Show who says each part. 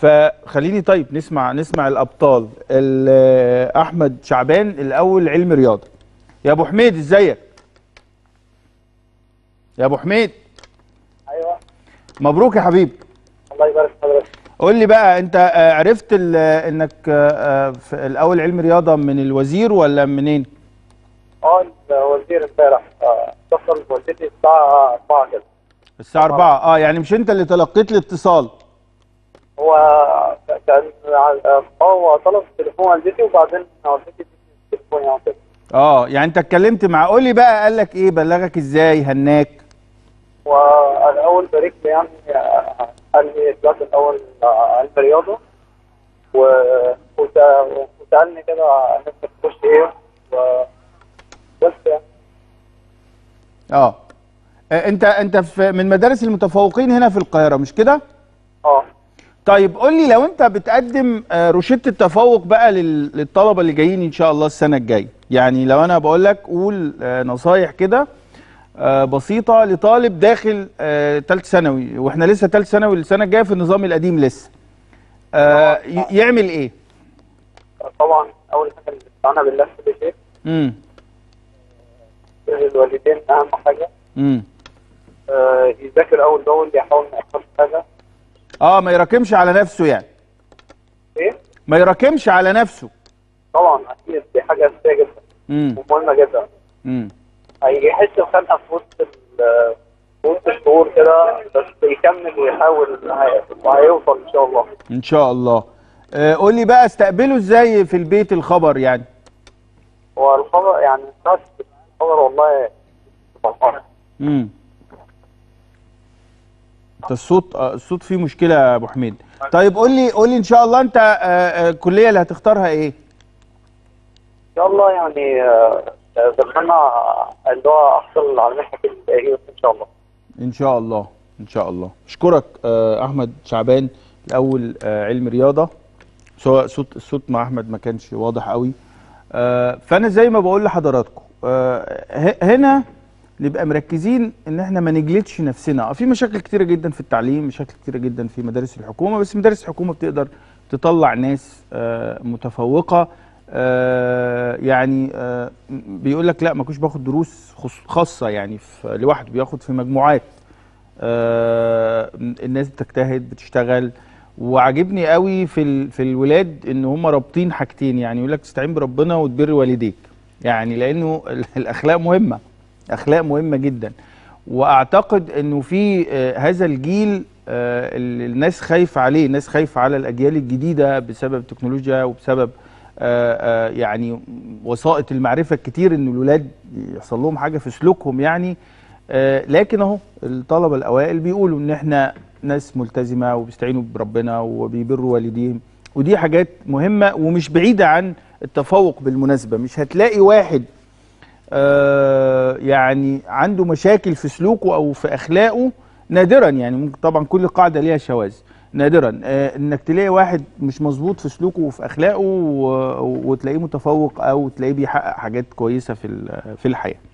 Speaker 1: فخليني طيب نسمع نسمع الابطال ال- احمد شعبان الاول علم رياضه يا ابو حميد ازيك يا ابو حميد
Speaker 2: ايوه
Speaker 1: مبروك يا حبيبي
Speaker 2: الله يبارك في حضرتك
Speaker 1: قول لي بقى انت آه، عرفت ال- انك آه، آه، في الاول علم رياضه من الوزير ولا منين
Speaker 2: اه الوزير امبارح آه، اتصل بوالدتي الساعه 4 كده
Speaker 1: الساعه 4 اه يعني مش انت اللي تلقيت الاتصال
Speaker 2: هو كان اه هو طلب تليفون والدتي وبعدين والدتي ادتني التليفون يعني كده
Speaker 1: اه يعني انت اتكلمت معاه قول لي بقى قال لك ايه بلغك ازاي هناك
Speaker 2: والاول بارك لي يعني آه، قال لي طلعت الاول آه، علم رياضه و... وس- وسالني كده نفسك تخش ايه و... بس يعني
Speaker 1: اه آه، انت انت في من مدارس المتفوقين هنا في القاهره مش كده
Speaker 2: اه
Speaker 1: طيب قول لي لو انت بتقدم آه، روشته التفوق بقى لل- للطلبه اللي جايين ان شاء الله السنه الجايه يعني لو انا بقول لك قول آه، نصايح كده آه، بسيطه لطالب داخل ثالث ثانوي واحنا لسه ثالث ثانوي السنه الجايه في النظام القديم لسه آه، ي- يعمل ايه
Speaker 2: طبعا اول حاجه الاستعانه بالله في كل شيء
Speaker 1: امم
Speaker 2: الوالدين اهم حاجه
Speaker 1: امم
Speaker 2: آه، يذاكر اول باول يحاول ما يحصلش حاجه
Speaker 1: اه ما يراكمش على نفسه يعني
Speaker 2: ايه
Speaker 1: ما يراكمش على نفسه
Speaker 2: طبعا اكيد دي حاجه اساسيه جدا
Speaker 1: امم
Speaker 2: ومهمه جدا
Speaker 1: امم
Speaker 2: هيحس بخنقه في وسط ال- في وسط الشهور كده بس يكمل ويحاول هي- وهيوصل ان شاء الله
Speaker 1: ان شاء الله آه، قول لي بقى استقبله ازاي في البيت الخبر يعني
Speaker 2: هو الخبر يعني الناس الخبر والله فرحان
Speaker 1: امم انت الصوت آه، الصوت فيه مشكله يا ابو حميد طيب قول لي قول لي ان شاء الله انت آه، آه، الكليه اللي هتختارها ايه
Speaker 2: ان شاء الله يعني آه، بتمنى اللي هو احصل على منحه الهيوس ان شاء الله
Speaker 1: ان شاء الله ان شاء الله اشكرك آه، احمد شعبان الاول آه، علم رياضه سواء صوت الصوت مع احمد ما كانش واضح قوي آه، فانا زي ما بقول لحضراتكم آه، ه- هنا نبقى مركزين ان احنا ما نجلدش نفسنا آه، في مشاكل كتيره جدا في التعليم مشاكل كتيره جدا في مدارس الحكومه بس مدارس الحكومه بتقدر تطلع ناس آه، متفوقه آه، يعني آه، بيقول لك لا ما كنتش باخد دروس خص- خاصه يعني في لوحده بياخد في مجموعات آه، الناس بتجتهد بتشتغل وعاجبني قوي في ال- في الولاد ان هم رابطين حاجتين يعني يقول لك تستعين بربنا وتبر والديك يعني لانه ال- الاخلاق مهمه اخلاق مهمه جدا واعتقد انه في آه، هذا الجيل آه، اللي الناس خايفه عليه الناس خايفه على الاجيال الجديده بسبب التكنولوجيا وبسبب آه، آه، يعني وسائط المعرفه الكتير ان الولاد يحصل لهم حاجه في سلوكهم يعني آه، لكن اهو الطلبه الاوائل بيقولوا ان احنا ناس ملتزمه وبيستعينوا بربنا وبيبروا والديهم ودي حاجات مهمه ومش بعيده عن التفوق بالمناسبه مش هتلاقي واحد آه، يعني عنده مشاكل في سلوكه او في اخلاقه نادرا يعني ممكن طبعا كل قاعده ليها شواذ نادرا آه، انك تلاقي واحد مش مظبوط في سلوكه وفي اخلاقه و- وتلاقيه متفوق او تلاقيه بيحقق حاجات كويسه في ال- في الحياه